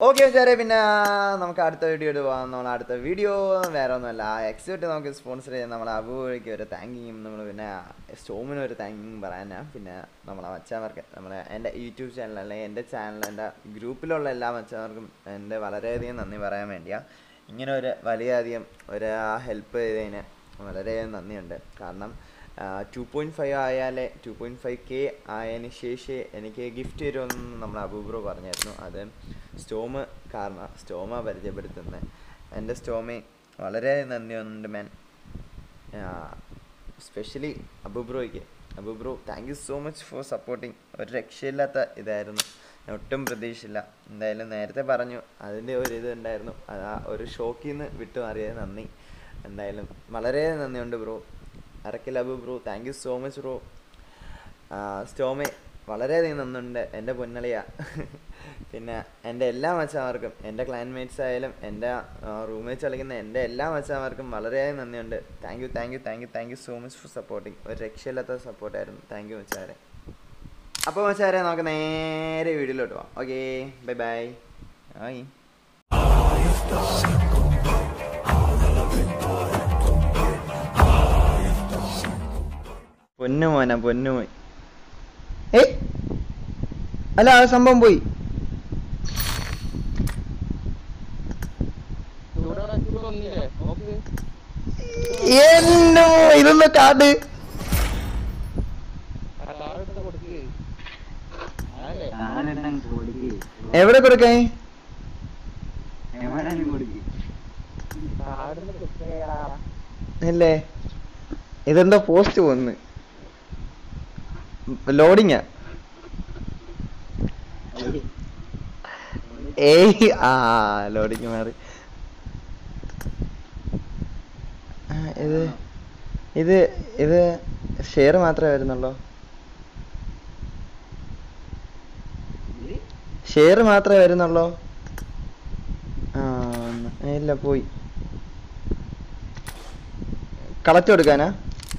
Okay വെച്ചാരെ പിന്നെ നമുക്ക് അടുത്ത വീഡിയോ പോകാം നമ്മൾ അടുത്ത വീഡിയോ വേറെ ഒന്നുമല്ല എക്സിറ്റ് നമുക്ക് സ്പോൺസർ ചെയ്യാൻ നമ്മളെ അബുവഴിക്ക് ഒരു താങ്കിങ്ങും നമ്മൾ പിന്നെ സ്റ്റോമിന് ഒരു താങ്കിങ് പറയാനാ പിന്നെ നമ്മളെ മച്ചാന്മാർക്ക് നമ്മളെ എൻ്റെ യൂട്യൂബ് ചാനൽ അല്ലെങ്കിൽ എൻ്റെ ചാനൽ എൻ്റെ ഗ്രൂപ്പിലുള്ള എല്ലാ മച്ചാന്മാർക്കും എൻ്റെ വളരെയധികം നന്ദി പറയാൻ വേണ്ടിയാ ഇങ്ങനെ ഒരു വലിയധികം ഒരു ഹെൽപ്പ് ചെയ്തതിന് വളരെയധികം നന്ദിയുണ്ട് കാരണം ടു പോയിൻറ്റ് ഫൈവ് ആയാലേ ടു പോയിൻറ്റ് ഫൈവ് കെ ആയതിന് ശേഷം എനിക്ക് ഗിഫ്റ്റ് തരുമെന്ന് നമ്മൾ അബൂബ്രോ പറഞ്ഞായിരുന്നു അത് സ്റ്റോമ് കാരണം സ്റ്റോമ പരിചയപ്പെടുത്തുന്നത് എൻ്റെ സ്റ്റോമി വളരെ നന്ദിയുണ്ട് മാൻ സ്പെഷ്യലി അബുബ്രോയ്ക്ക് Abu bro thank you so much for supporting ഒരു രക്ഷയില്ലാത്ത ഇതായിരുന്നു ഞാൻ ഒട്ടും പ്രതീക്ഷയില്ല എന്തായാലും നേരത്തെ പറഞ്ഞു അതിൻ്റെ ഒരു ഇത് ഉണ്ടായിരുന്നു അത് ആ ഒരു ഷോക്കിൽ നിന്ന് വിട്ടു മാറിയത് നന്ദി എന്തായാലും വളരെ നന്ദിയുണ്ട് ബ്രോ അറക്കിൽ Abu bro thank you so much bro സ്റ്റോമെ വളരെയധികം നന്ദിയുണ്ട് എൻ്റെ പൊന്നളിയ പിന്നെ എൻ്റെ എല്ലാ മച്ചാമാർക്കും എൻ്റെ ക്ലൈൻമേറ്റ്സ് ആയാലും എൻ്റെ റൂംമേറ്റ്സ് കളിക്കുന്ന എൻ്റെ എല്ലാ മച്ചാമാർക്കും വളരെയധികം നന്ദിയുണ്ട് thank you thank you thank you thank you so much for supporting ഒരു രക്ഷയില്ലാത്ത സപ്പോർട്ടായിരുന്നു താങ്ക് യു മച്ചാരെ അപ്പോൾ മച്ചാരെ നമുക്ക് നേരെ വീഡിയോയിലോട്ട് പോവാം ഓക്കെ ബൈ ബൈ ആയി പൊന്നു മോന പൊന്നു മോൻ ഏ അല്ല ആ സംഭവം പോയി എന്നോ ഇതൊന്ന് കാട് എവിടെ കൊടുക്കേ അല്ലേ ഇതെന്താ പോസ്റ്റ് പോന്ന് ലോഡിങ്ങാ ഏയ് ആ ലോഡിങ് മാറി ആ, ഇത് ഇത് ഇത് ഷെയർ മാത്രമേ വരുന്നുള്ളൂ ഷെയർ മാത്രമേ വരുന്നുള്ളൂ ആ ഒന്ന്. ഇല്ല പോയി കളക്ട് കൊടുക്കാനാ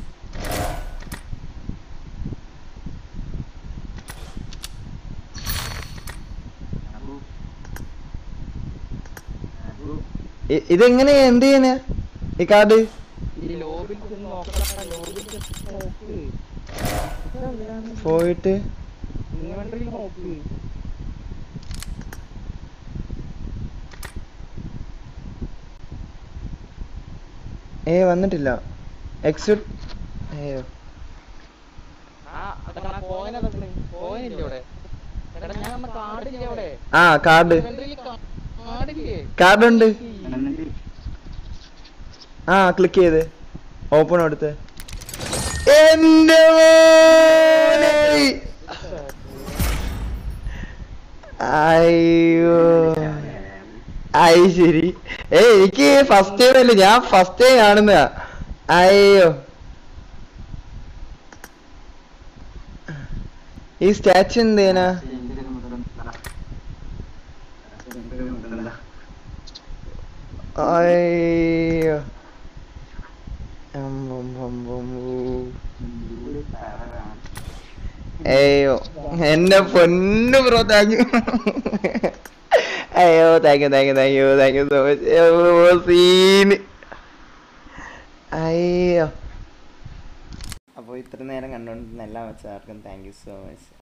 ഇ- ഇതെങ്ങനെ എന്ത് ചെയ്യാനാ ഈ കാർഡ് ഈ ലോബിൽ ചെന്ന് നോക്കടാ ലോബിൽ ചെന്ന് നോക്ക് പോയിട്ട് ഇൻവെന്ററിയിൽ നോക്ക് ഏ വന്നിട്ടില്ല എക്സിറ്റ് ഏയോ ആ അതാണ് കോയിൻ അതാണ് കോയിൻ ഇല്ലേ ഇവിടെ എടാ ഞാൻ നമ്മ കാർഡില്ലേ അവിടെ ആ കാർഡ് ഇൻവെന്ററിയിൽ കാർഡില്ലേ കാർഡ് ഉണ്ട് ആ ക്ലിക്ക് ചെയ്ത് ഓപ്പൺ എടുത്ത് എന്റെ മോനെ! അയ്യോ അയ് ശരി ഏ എനിക്ക് ഫസ്റ്റ് ടൈം അല്ലേ ഞാൻ ഫസ്റ്റ് ടൈം കാണുന്ന അയ്യോ ഈ സ്റ്റാച്ചു എന്തേനാ അയ്യോ ഉം, ഉം, ഉം, ഉം, ഉം. അയ്യോ എന്റെ പൊന്നു ബ്രോ താങ്ക് യു അയ്യോ thank you thank you thank you thank you so much സീന് അയ്യോ അപ്പോൾ ഇത്ര നേരം കണ്ടുകൊണ്ടിരുന്ന എല്ലാ മച്ചാർക്കും താങ്ക് യു സോ മച്ച്